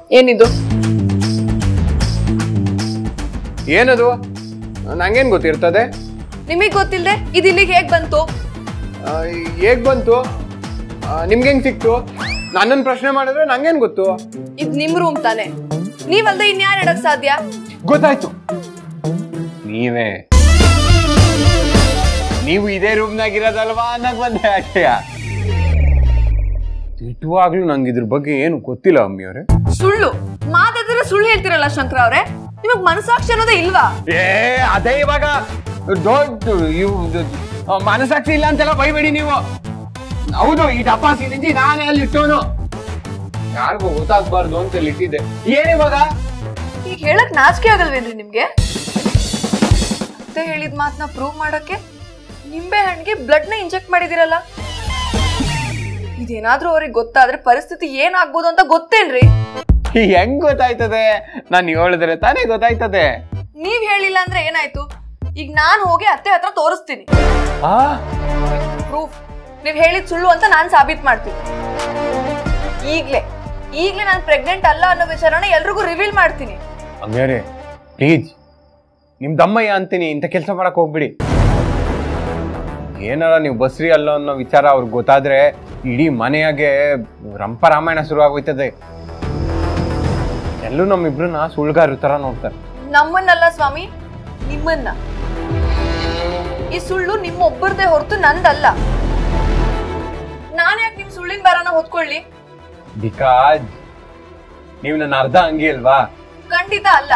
ಏನಿದು ಏನದು ನಂಗೇನ್ ಗೊತ್ತಿರ್ತದೆ ನಿಮಗ್ ಗೊತ್ತಿಲ್ಲದೆ ಇದು ಇಲ್ಲಿಗೆ ಹೇಗ್ ಬಂತು ಆ, ಹೇಗ್ ಬಂತು ನಿಮ್ಗೆ ಹೆಂಗ್ ಸಿಕ್ತು ನನ್ನನ್ ಪ್ರಶ್ನೆ ಮಾಡಿದ್ರೆ ನಂಗೇನ್ ಗೊತ್ತು ಇದ್ ನಿಮ್ ರೂಮ್ ತಾನೆ ನೀವಲ್ದೆ ಇನ್ಯಾರು ಇಡಕ್ ಸಾಧ್ಯ ಗೊತ್ತಾಯ್ತು ನೀವೇ ನೀವು ಇದೇ ರೂಮ್ನಾಗ ಇರೋದಲ್ವಾ ಅನ್ನಕ್ ಬಂದೆ ಆಶಯ ಇಟ್ಟುವಾಗ್ಲೂ ನಂಗೆ ಇದ್ರ ಬಗ್ಗೆ ಏನು ಗೊತ್ತಿಲ್ಲ ಅಮ್ಮಿಯವ್ರೆ ಸುಳ್ಳು ಮಾತಾಡಿದ್ರೆ ಸುಳ್ಳು ಹೇಳ್ತಿರಲ್ಲ ಶಂಕರ ಅವ್ರೆ ನಿಮಗ್ ಮನಸಾಕ್ಷಿ ಅನ್ನೋದೇ ಇಲ್ವಾ ಏ ಅದೇ ಇವಾಗ ಡೋಂಟ್ ಇವು ಮನಸ್ಸಾಕ್ಷಿ ಇಲ್ಲ ಅಂತೆಲ್ಲ ಬೈಬೇಡಿ ನೀವು ಹೌದು ಈ ಟಪಾಸಿ ನಿಂಜಿ ನಾನೇ ಅಲ್ಲಿ ಇಟ್ಟೋನು ಯಾರಿಗೂ ಗೊತ್ತಾಗ್ಬಾರ್ದು ಅಂತ ಇಲ್ಲಿ ಇಟ್ಟಿದ್ದೆ ಏನಿವಾಗ ಈಗ ಹೇಳಕ್ ನಾಚಿಕೆ ಆಗಲ್ವೇನ್ರಿ ನಿಮ್ಗೆ ಅತ್ತೆ ಹೇಳಿದ ಮಾತನ್ನ ಪ್ರೂವ್ ಮಾಡಕ್ಕೆ ನಿಂಬೆ ಹಣ್ಣಿಗೆ ಬ್ಲಡ್ ನ ಇಂಜೆಕ್ಟ್ ಮಾಡಿದಿರಲ್ಲ ಇದೇನಾದ್ರೂ ಅವ್ರಿಗೆ ಗೊತ್ತಾದ್ರೆ ಪರಿಸ್ಥಿತಿ ಏನಾಗ್ಬೋದು ಅಂತ ಗೊತ್ತೇನ್ರಿ ಹೆಂಗ್ ಗೊತ್ತಾಯ್ತದೆ ನಾನು ಹೇಳಿದ್ರೆ ತಾನೇ ಗೊತ್ತಾಯ್ತದೆ ನೀವ್ ಹೇಳಿಲ್ಲ ಅಂದ್ರೆ ಏನಾಯ್ತು ಈಗ ನಾನ್ ಹೋಗಿ ಅತ್ತೆ ಹತ್ರ ತೋರಿಸ್ತೀನಿ ಆ ಪ್ರೂಫ್ ನೀವ್ ಹೇಳಿದ್ ಸುಳ್ಳು ಅಂತ ನಾನ್ ಸಾಬೀತ್ ಮಾಡ್ತೀನಿ ಈಗ್ಲೇ ಈಗ್ಲೇ ನಾನ್ ಪ್ರೆಗ್ನೆಂಟ್ ಅಲ್ಲ ಅನ್ನೋ ವಿಚಾರನ ಎಲ್ರಿಗೂ ರಿವೀಲ್ ಮಾಡ್ತೀನಿ ಅಮ್ಮಿಯವ್ರೆ ಪ್ಲೀಸ್ ನಿಮ್ ದಮ್ಮಯ್ಯ ಅಂತೀನಿ ಇಂಥ ಕೆಲಸ ಮಾಡಕ್ ಹೋಗ್ಬಿಡಿ ಏನಾರ ನೀವು ಬಸ್ರಿ ಅಲ್ಲ ಅನ್ನೋ ವಿಚಾರ ಅವ್ರಿಗೆ ಗೊತ್ತಾದ್ರೆ ಇಡೀ ಮನೆಯಾಗೆ ರಂಪ ರಾಮಾಯಣ ಶುರು ಆಗೋಯ್ತದೆ ಎಲ್ಲೂ ನಮ್ಮಿಬ್ರನ್ನ ಸುಳ್ಗಾರ ತರ ನೋಡ್ತಾರೆ ನಮ್ಮನ್ನಲ್ಲ ಸ್ವಾಮಿ ನಿಮ್ಮನ್ನ ಈ ಸುಳ್ಳು ನಿಮ್ಮೊಬ್ಬರದೇ ಹೊರತು ನಂದಲ್ಲ ನಾನ್ ಯಾಕೆ ನಿಮ್ ಸುಳ್ಳಿನ ಭಾರನ ಹೊತ್ಕೊಳ್ಳಿ ಬಿಕಾಸ್ ನೀವು ನನ್ನ ಅರ್ಧ ಅಂಗಿ ಅಲ್ವಾ ಖಂಡಿತ ಅಲ್ಲ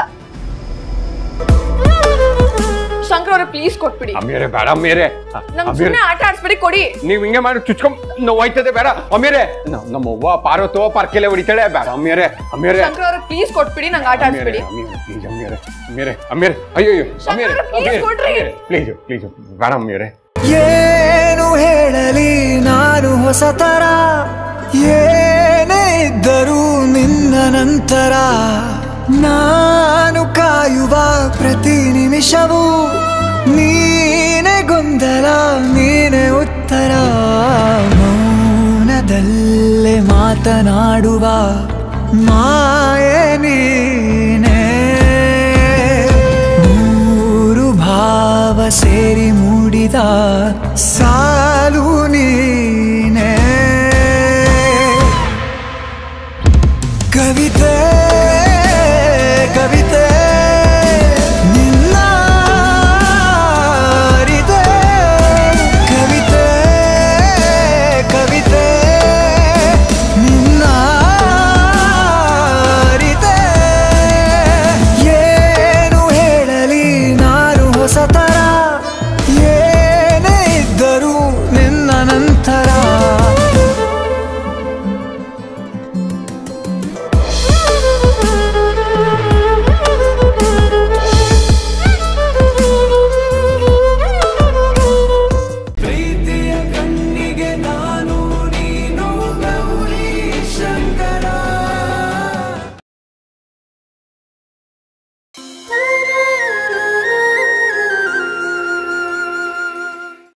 ಶಂಕರ್ ಅವ್ರೆ ಪ್ಲೀಸ್ ಕೊಟ್ಬಿಡಿ ಅಮ್ಮಿಯರೇ ಬೇಡ ಅಮ್ಮಿಯರೇ ನಂಗ್ ಅಮ್ಮಿಯರೇ ಸುಮ್ನೆ ಆಟ ಆಡ್ಸ್ಬಿಡಿ ಕೊಡಿ ನೀವ್ ಹಿಂಗೆ ಮಾಡಿ ಚುಚ್ಕೊಂಡ್ ನೋವಾಯ್ತದೆ ಬೇಡ ಅಮ್ಮಿಯರೇ ನ- ನಮ್ಮ ಅವ್ವ ಪಾರ್ವತೋ ಪಾರ್ಕೆಲೆ ಹೊಡಿತಾಳೆ ಬೇಡ ಅಮ್ಮಿಯರೇ ಅಮ್ಮಿಯರೇ ಶಂಕರ್ ಅವ್ರೆ ಪ್ಲೀಸ್ ಕೊಟ್ಬಿಡಿ ನಂಗೆ ಆಟ ಆಡ್ಸ್ಬಿಡಿ ಪ್ಲೀಸ್ ಅಮ್ಮಿಯರೇ ಅಮ್ಮಿಯರೇ ಅಮ್ಮಿಯರೇ ಅಯ್ಯೋ ಅಯ್ಯೋ ಅಮ್ಮಿಯರೇ please ಕೊಡ್ರಿ. ಪ್ಲೀಸ್ ಪ್ಲೀಸ್ ಬೇಡ ಅಮ್ಮಿಯರೇ ಏನು ಹೇಳಲಿ ನಾನು ಹೊಸತರ ಏನೇ ಇದ್ದರೂ ನಿನ್ನ ನಂತರ ನಾನು ಕಾಯುವ ಪ್ರತಿ ನಿಮಿಷವೂ ನೀನೆ ಗೊಂದಲ ನೀನೆ ಉತ್ತರ ಮೌನದಲ್ಲೇ ಮಾತನಾಡುವ ಮಾಯೆ ನೀನೇ ಮೂರು ಭಾವ ಸೇರಿ ಮೂಡಿದ ಸಾಲು ನೀ